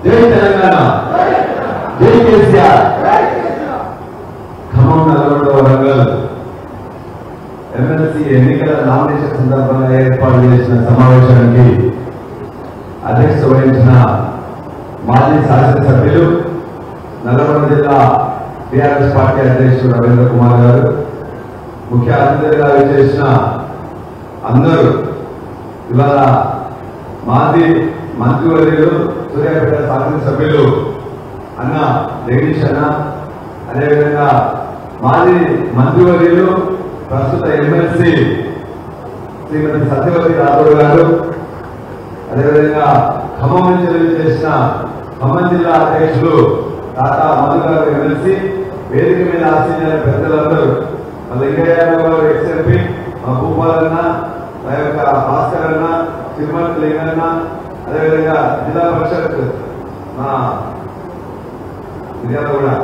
జై తెలంగాణ జై కేసీఆర్ ఖమ్మం నల్గొండ వరంగల్ ఎమ్మెల్సీ ఎన్నికల నామినేషన్ సందర్భంగా ఏర్పాటు చేసిన సమావేశానికి అధ్యక్షత వహించిన మాజీ శాసనసభ్యులు నల్గొండ జిల్లా టిఆర్ఎస్ పార్టీ అధ్యక్షుడు రవీంద్ర కుమార్ గారు ముఖ్య అతిథిగా చేసిన అందరూ ఇవాళ మాజీ మంత్రివర్యులు సూర్యాపేట శాసనసభ్యులు అన్న జగదీష్ అన్న అదేవిధంగా మాజీ మంత్రివర్యులు ప్రస్తుత ఎమ్మెల్సీ శ్రీమతి సత్యవతి రాథోడ్ గారు అదేవిధంగా ఖమ్మం నుంచి రిలీజ్ చేసిన ఖమ్మం జిల్లా అధ్యక్షులు టాటా మధు గారు ఎమ్మెల్సీ వేదిక మీద ఆశీర్వాద పెద్దలందరూ మా లింగయ్య యాదవ్ గారు ఎక్స్ఎంపీ మా భూపాలన్న మా యొక్క భాస్కర్ అన్న తిరుమల లింగన్న అదేవిధంగా జిల్లా పరిషత్ మా మిర్యాల కూడా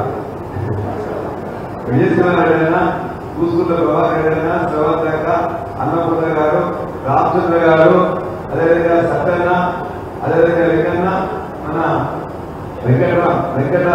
విజయసింహారెడ్డి అన్న కూసుకుల ప్రభాకర్ రెడ్డి అన్న శ్రవంతక అన్నపూర్ణ గారు రామచంద్ర గారు అదేవిధంగా సత్యన్న అదేవిధంగా లింగన్న మన వెంకటరా వెంకట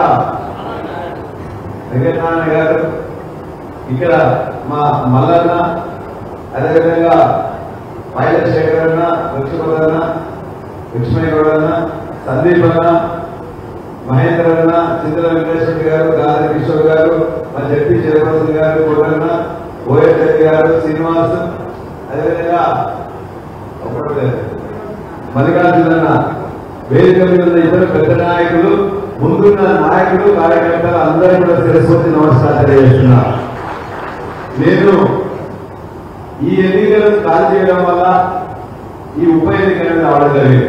వెంకటనారాయణ గారు ఇక్కడ మా మల్లన్న అదేవిధంగా పైలట్ శేఖర్ అన్న లక్ష్మణ్ అన్న లక్ష్మణ్ గౌడ్ అన్న సందీప్ అన్న మహేంద్ర అన్న చింతల వెంకటేశ్వర గారు గాలి కిషోర్ గారు మా జడ్పీ చైర్పర్సన్ గారు కోటన్న ఓఎస్ రెడ్డి గారు శ్రీనివాస్ అదేవిధంగా ఒకటి మల్లికార్జున అన్న వేదిక మీద ఉన్న ఇద్దరు పెద్ద నాయకులు ముందున్న నాయకులు కార్యకర్తలు అందరూ కూడా శిరస్వతి నమస్కారం తెలియజేస్తున్నారు నేను ఈ ఎన్నికలను కాల్ చేయడం వల్ల ఈ ఉప ఎన్నికలను రావడం జరిగింది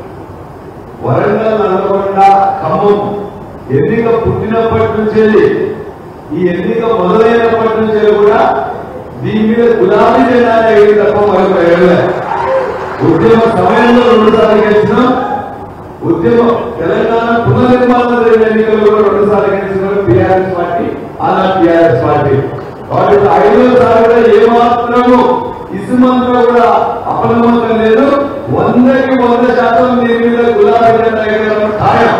వరంగల్ నల్లగొండ ఖమ్మం ఎన్నిక పుట్టినప్పటి నుంచి ఈ ఎన్నిక మొదలైనప్పటి నుంచి కూడా దీని మీద గులాబీ జెండా ఎగిరి తప్ప మరొక ఎడలే ఉద్యమ సమయంలో రెండు సార్లు గెలిచినాం ఉద్యమ తెలంగాణ పునర్నిర్మాణ జరిగిన ఎన్నికల్లో కూడా రెండు సార్లు గెలిచిన టీఆర్ఎస్ పార్టీ ఆనాడు టీఆర్ఎస్ పార్టీ కాబట్టి ఐదో సార్లు కూడా ఏమాత్రము ఇసుమంతా కూడా అపనమ్మకం లేదు వందకి వంద శాతం దీని మీద గులాబీ జెండా ఎగరడం ఖాయం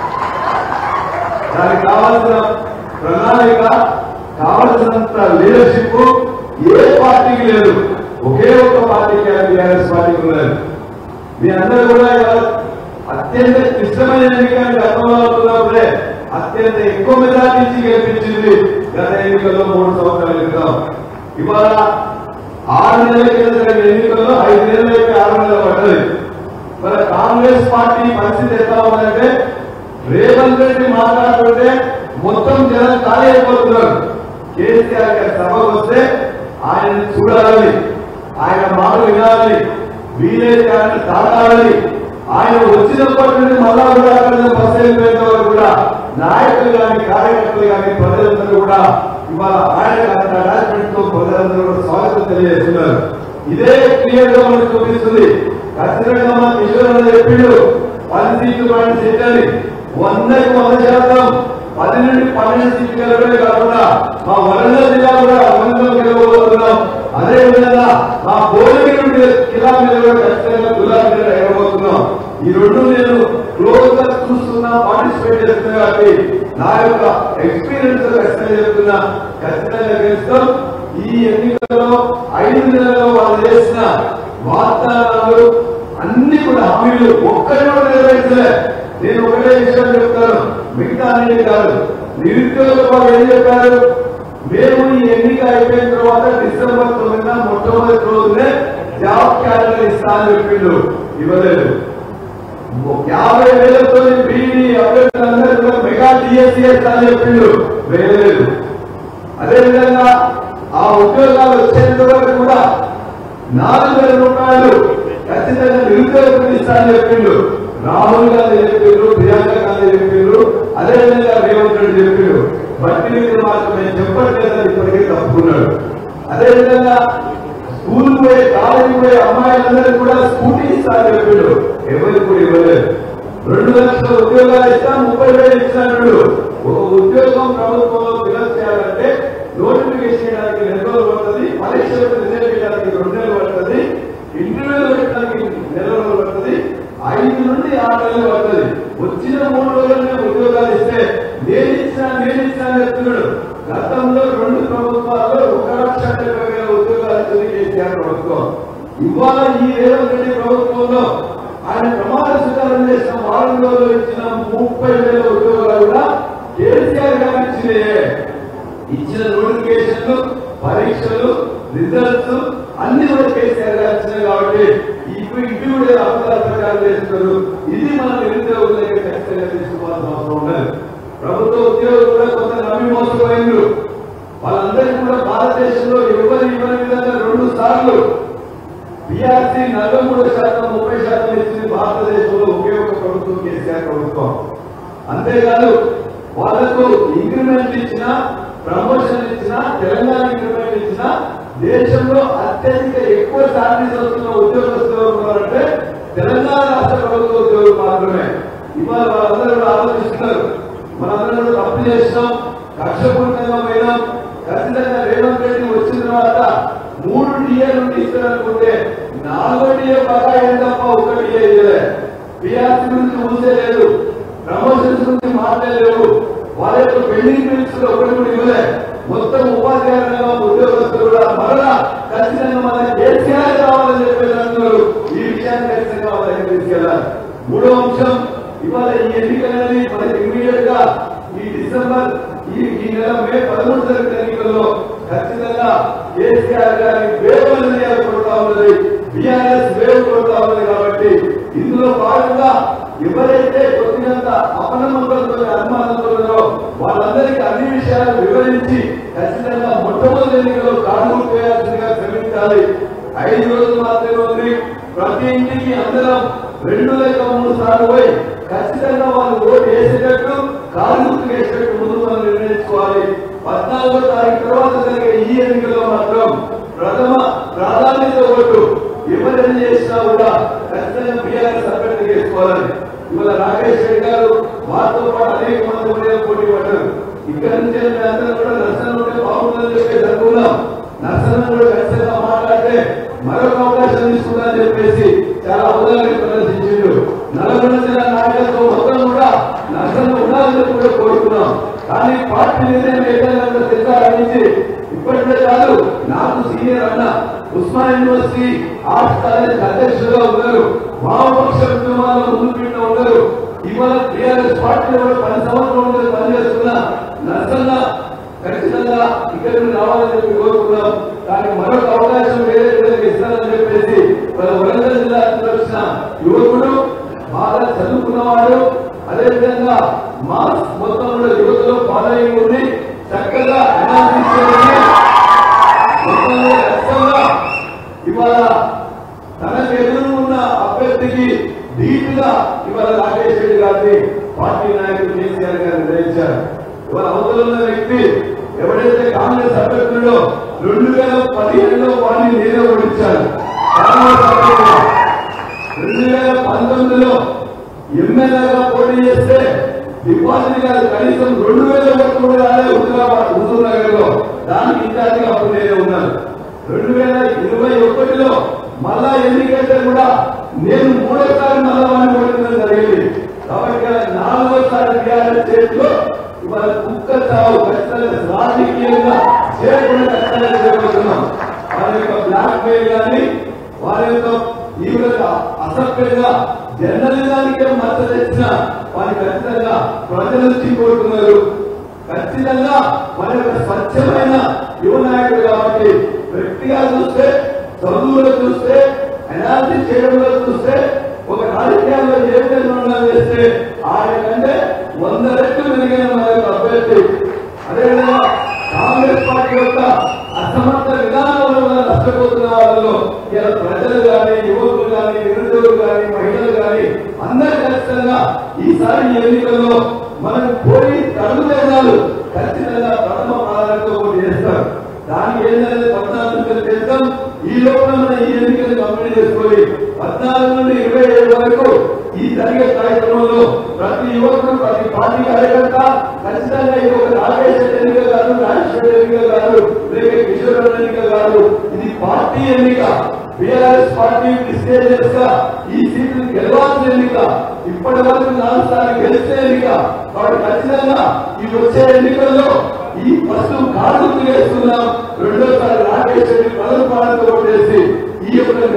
దానికి కావాల్సిన ప్రణాళిక కావలసినంత లీడర్షిప్ ఏ పార్టీకి లేదు ఒకే ఒక్క పార్టీకి టీఆర్ఎస్ పార్టీకి ఉన్నది మీ అందరూ కూడా ఇవాళ అత్యంత క్లిష్టమైన ఎన్నికలు గతంలో అవుతున్నప్పుడే అత్యంత ఎక్కువ మెజార్టీ ఇచ్చి గెలిపించింది గత ఎన్నికల్లో మూడు సంవత్సరాల క్రితం ఇవాళ ఆరు నెలల కింద జరిగిన ఎన్నికల్లో ఐదు నెలలు అయిపోయి ఆరు నెలలు పడ్డది మరి కాంగ్రెస్ పార్టీ పరిస్థితి ఎట్లా ఉందంటే రేవంత్ రెడ్డి మాట్లాడుతుంటే మొత్తం జనం ఖాళీ అయిపోతున్నారు కేసీఆర్ గారి సభకు వస్తే ఆయన చూడాలని ఆయన మాటలు వినాలని వీలైతే ఆయన తాగాలని ఆయన వచ్చినప్పటి నుండి మళ్ళా కూడా అక్కడ నుంచి బస్సు వెళ్ళిపోయిన వరకు కూడా నాయకులు కానీ కార్యకర్తలు కానీ ప్రజలందరూ కూడా ఇవాళ ఆయన అటాచ్మెంట్ తో ప్రజలందరూ కూడా స్వాగతం తెలియజేస్తున్నారు ఇదే క్లియర్ గా మనకు చూపిస్తుంది ఖచ్చితంగా మా కిషోర్ అని చెప్పిండు పది సీట్లు పన్నెండు సీట్లు అని వందకి వంద శాతం పది నుండి పన్నెండు సీట్లు గెలవడమే కాకుండా మా వరంగల్ జిల్లా కూడా వరంగల్ గెలవబోతున్నాం అదే విధంగా మా భోజనం నుండి కిలా మీద కూడా ఖచ్చితంగా గులాబీ మీద ఎగరబోతున్నాం ఈ రెండు నేను క్లోజ్ గా చూస్తున్నా పార్టిసిపేట్ చేస్తున్నా కాబట్టి నా యొక్క ఎక్స్పీరియన్స్ ఖచ్చితంగా చెప్తున్నా ఖచ్చితంగా గెలుస్తాం ఈ ఎన్నికల్లో ఐదు నెలల్లో వాళ్ళు చేసిన వాగ్దానాలు అన్ని కూడా హామీలు ఒక్కరి కూడా నెరవేర్చలే నేను ఒకటే విషయం చెప్తాను మిగతా అన్ని కాదు నిరుద్యోగులు వాళ్ళు ఏం చెప్పారు మేము ఈ ఎన్నిక అయిపోయిన తర్వాత డిసెంబర్ తొమ్మిదిన మొట్టమొదటి రోజునే జాబ్ క్యాలెండర్ ఇస్తా అని చెప్పిండు ఇవ్వలేదు యాభై వేలతో బీడీ అభ్యర్థులందరూ కూడా మెగా డిఎస్సీ ఇస్తా అని చెప్పిండు వేయలేదు అదేవిధంగా ఆ ఉద్యోగాలు వచ్చేంత వరకు కూడా నాలుగు వేల రూపాయలు ఖచ్చితంగా నిరుద్యోగులకు ఇస్తానని చెప్పిండు రాహుల్ గాంధీ చెప్పిండ్రు ప్రియాంక గాంధీ చెప్పిండ్రు అదేవిధంగా రేవంత్ రెడ్డి చెప్పిండు బట్టి మీద మాత్రం నేను చెప్పట్లేదని ఇప్పటికే తప్పుకున్నాడు అదేవిధంగా స్కూల్ పోయే కాలేజీ పోయే అమ్మాయిలందరికీ కూడా స్కూటీ ఇస్తానని చెప్పిండు ఎవరికి కూడా ఇవ్వలేదు రెండు లక్షల ఉద్యోగాలు ఇస్తా ముప్పై వేలు ఇచ్చినట్టు ఒక ఉద్యోగం ప్రభుత్వంలో ఫిలప్ చేయాలంటే నోటిఫికేషన్ చేయడానికి నెల రోజులు పడుతుంది పరీక్షలకు రిజల్ట్ చేయడానికి రెండు నెలలు పడుతుంది ఇంటర్వ్యూలు పెట్టడానికి నెల రోజులు పడుతుంది ఐదు నుండి ఆరు నెలలు పడుతుంది వచ్చిన మూడు రోజులనే ఉద్యోగాలు ఇస్తే నేను ఇచ్చినా నేను ఇచ్చినా అని చెప్తున్నాడు గతంలో రెండు ప్రభుత్వాల్లో ఒక లక్ష డెబ్బై వేల ఉద్యోగాలు ఇచ్చింది కేసీఆర్ ప్రభుత్వం ఇవాళ ఈ రేవంత్ రెడ్డి ప్రభుత్వంలో ఆయన ప్రమాణ స్వీకారం చేసిన వారం రోజులు ఇచ్చిన ముప్పై వేల ఉద్యోగాలు కూడా కేసీఆర్ గారు ఇచ్చినాయే ఇచ్చిన నోటిఫికేషన్లు పరీక్షలు రిజల్ట్స్ అన్ని కూడా కేసీఆర్ గారు ఇచ్చినాయి కాబట్టి ఇప్పుడు ఇటు కూడా అబద్ధాల ప్రకారం చేస్తున్నారు ఇది మన నిరుద్యోగుల దగ్గర ఖచ్చితంగా తీసుకోవాల్సిన అవసరం ఉండదు ప్రభుత్వ ఉద్యోగులు కూడా కొంత నమ్మి మోసపోయిండ్రు వాళ్ళందరికీ కూడా భారతదేశంలో ఎవరు ఇవ్వని విధంగా రెండు సార్లు బీఆర్సీ నలభై మూడు శాతం ముప్పై శాతం ఇచ్చింది భారతదేశంలో ఒకే ఒక ప్రభుత్వం కేసీఆర్ ప్రభుత్వం అంతేకాదు వాళ్లకు ఇంక్రిమెంట్ ఇచ్చిన ప్రమోషన్ ఇచ్చిన తెలంగాణ ఇంక్రిమెంట్ ఇచ్చిన దేశంలో అత్యధిక ఎక్కువ శాలరీస్ వస్తున్న ఉద్యోగస్తులు ఉన్నారంటే తెలంగాణ రాష్ట్ర ప్రభుత్వ ఉద్యోగులు మాత్రమే ఇవాళ వాళ్ళందరూ కూడా ఆలోచిస్తున్నారు మనందరం కూడా తప్పు చేసినాం కక్షపూరితంగా పోయినాం ఖచ్చితంగా రేవంత్ రెడ్డి వచ్చిన తర్వాత మూడు డిఏ నుండి ఇస్తారనుకుంటే నాలుగో డిఏ బాగా ఏం తప్ప ఒక డిఏ ఇయ్యలే పిఆర్సీ గురించి ఊసే లేదు ప్రమోషన్స్ గురించి మాట్లాడలేవు వాళ్ళ యొక్క పెండింగ్ బిల్స్ ఒకటి కూడా ఇవ్వలే మొత్తం ఉపాధ్యాయ రంగం ఉద్యోగస్తులు కూడా మరలా ఖచ్చితంగా మన కేసీఆర్ కావాలని చెప్పేసి అంటున్నారు ఈ విషయాన్ని ఖచ్చితంగా వాళ్ళ దగ్గర తీసుకెళ్ళాలి మూడో అంశం ఇవాళ ఈ ఎన్నికలని మనకి ఇమీడియట్ గా ఈ డిసెంబర్ ఈ ఈ నెల మే పదమూడు జరిగిన ఎన్నికల్లో ఖచ్చితంగా కేసీఆర్ గారి వేవ్ అనేది కొడతా ఉన్నది బీఆర్ఎస్ వేవ్ కొడతా ఉన్నది కాబట్టి ఇందులో భాగంగా ఎవరైతే కొద్దిగంత అపనమ్మకంతో అనుమానంతో ఉన్నారో వాళ్ళందరికీ అన్ని విషయాలు వివరించి ఖచ్చితంగా మొట్టమొదటి ఎన్నికల్లో కారణం వేయాల్సిందిగా శ్రమించాలి ఐదు రోజులు మాత్రమే ఉంది ప్రతి ఇంటికి అందరం రెండు లేక మూడు సార్లు పోయి ఖచ్చితంగా వాళ్ళు ఓటు వేసేటట్టు కార్మికులు వేసేటట్టు ముందు మనం నిర్ణయించుకోవాలి పద్నాలుగో తారీఖు తర్వాత జరిగే ఈ ఎన్నికల్లో మాత్రం ప్రథమ ప్రాధాన్యత ఓటు ఎవరైనా చేసినా కూడా ఖచ్చితంగా బీఆర్ఎస్ అభ్యర్థి చేసుకోవాలని ఇవాళ రాకేష్ రెడ్డి గారు వారితో పాటు అనేక మంది కూడా పోటీ పడ్డారు ఇక్కడ నుంచి అందరం కూడా నర్సనం ఉంటే బాగుందని చెప్పేసి అనుకున్నాం నర్సనం కూడా ఖచ్చితంగా మాట్లాడితే మరొక అవకాశం తీసుకుందని చెప్పేసి చాలా అవగాహన ప్రదర్శించిండు నల్గొండ జిల్లా నాయకత్వం మొత్తం కూడా నర్సనం ఉండాలని చెప్పి కూడా కోరుకున్నాం కానీ పార్టీ నిర్ణయం ఏదైనా కూడా తెచ్చారనించి ఇప్పటికే కాదు నాకు సీనియర్ అన్న ఉస్మాన్ యూనివర్సిటీ ఆర్ట్స్ కాలేజ్ అధ్యక్షులుగా ఉన్నారు వామపక్ష ఉద్యమాల్లో ముందు పెట్టిన ఉన్నారు ఇవాళ టీఆర్ఎస్ పార్టీలో కూడా పది సంవత్సరాల నుండి పనిచేస్తున్న నర్సన్న ఖచ్చితంగా ఇక్కడ నుండి రావాలని చెప్పి కోరుకున్నాం కానీ మరొక అవకాశం వేరే విధంగా ఇస్తారని చెప్పేసి మన వరంగల్ జిల్లా నుంచి వచ్చిన యువకుడు బాగా చదువుకున్నవాడు అదేవిధంగా మా మొత్తంలో యువతలో ఫాలోయింగ్ ఉంది చక్కగా అనాలిసిస్ చేసి మొత్తంలో ఖచ్చితంగా ఇవాళ తనకు ఎదురు ఉన్న అభ్యర్థికి ధీటుగా ఇవాళ రాకేష్ రెడ్డి గారిని పార్టీ నాయకులు కేసీఆర్ గారు నిర్ణయించారు ఇవాళ అవతల ఉన్న వ్యక్తి ఎవడైతే కాంగ్రెస్ అభ్యర్థుల్లో రెండు వేల పదిహేడులో వాడిని నేనే ఓడించాను కాంగ్రెస్ అభ్యర్థులు రెండు వేల పంతొమ్మిదిలో ఎమ్మెల్యేగా పోటీ చేస్తే డిపాజిట్ గారు కనీసం రెండు వేల ఓట్లు కూడా రాలే హుజూరాబాద్ హుజూర్ నగర్ లో దానికి ఇన్ఛార్జిగా అప్పుడు నేనే ఉన్నాను రెండు వేల ఇరవై ఒకటిలో మళ్ళా ఎన్నికైతే కూడా నేను మూడోసారి మళ్ళా వాడిని ఓడించడం జరిగింది కాబట్టి ఇలా నాలుగోసారి టీఆర్ఎస్ చేతిలో ఇవాళ కుక్క చావు ఖచ్చితంగా రాజకీయంగా చేయకుండా ఖచ్చితంగా చేయబోతున్నాం వారి యొక్క బ్లాక్ మెయిల్ కానీ వారి యొక్క ఈ విధంగా అసభ్యంగా జర్నలిజానికే మద్దతు తెచ్చిన వారి ఖచ్చితంగా ప్రజల నుంచి కోరుతున్నారు ఖచ్చితంగా మన యొక్క స్వచ్ఛమైన యువ నాయకుడు కాబట్టి వ్యక్తిగా చూస్తే చదువులో చూస్తే అనాలిసిస్ చేయడంలో చూస్తే ఒక రాజకీయాల్లో ఏ విధంగా ఉండాలని చేస్తే ఆయన కంటే వంద రెట్లు మెరుగైన మన యొక్క అభ్యర్థి అదేవిధంగా కాంగ్రెస్ పార్టీ యొక్క అసమర్థ విధానాల వల్ల నష్టపోతున్న వాళ్ళలో ఇలా ప్రజలు కానీ యువకులు కానీ నిరుద్యోగులు కానీ మహిళలు కానీ అందరూ ఖచ్చితంగా ఈసారి ఈ ఎన్నికల్లో మనకు పోయి తడుగుదేశాలు ఖచ్చితంగా ప్రథమ ప్రాధాన్యత పోటీ చేస్తారు దానికి ఏంటంటే పద్నాలుగు ఎన్నికలు చేస్తాం ఈ లోపల మన ఈ ఎన్నికలు కంప్లీట్ చేసుకొని పద్నాలుగు నుండి ఇరవై ఏడు వరకు ఈ జరిగే కార్యక్రమంలో ప్రతి యువకుడు ప్రతి పార్టీ కార్యకర్త ఖచ్చితంగా ఇది ఒక రాకేష్ ఎన్నిక కాదు రాజేశ్వర ఎన్నిక కాదు లేక కిషోర్ ఎన్నిక కాదు ఇది పార్టీ ఎన్నిక బీఆర్ఎస్ పార్టీ డిస్టేజెస్ గా ఈ సీట్లు గెలవాల్సిన ఎన్నిక ఇప్పటి వరకు నాలుగు సార్లు గెలిచే ఎన్నిక కాబట్టి ఖచ్చితంగా ఈ వచ్చే ఎన్నికల్లో ఈ ఫస్ట్ కాడు వేస్తున్నాం రెండోసారి రాకేష్ రెడ్డి ప్రజల పాలనతో చేసి ఈ యొక్క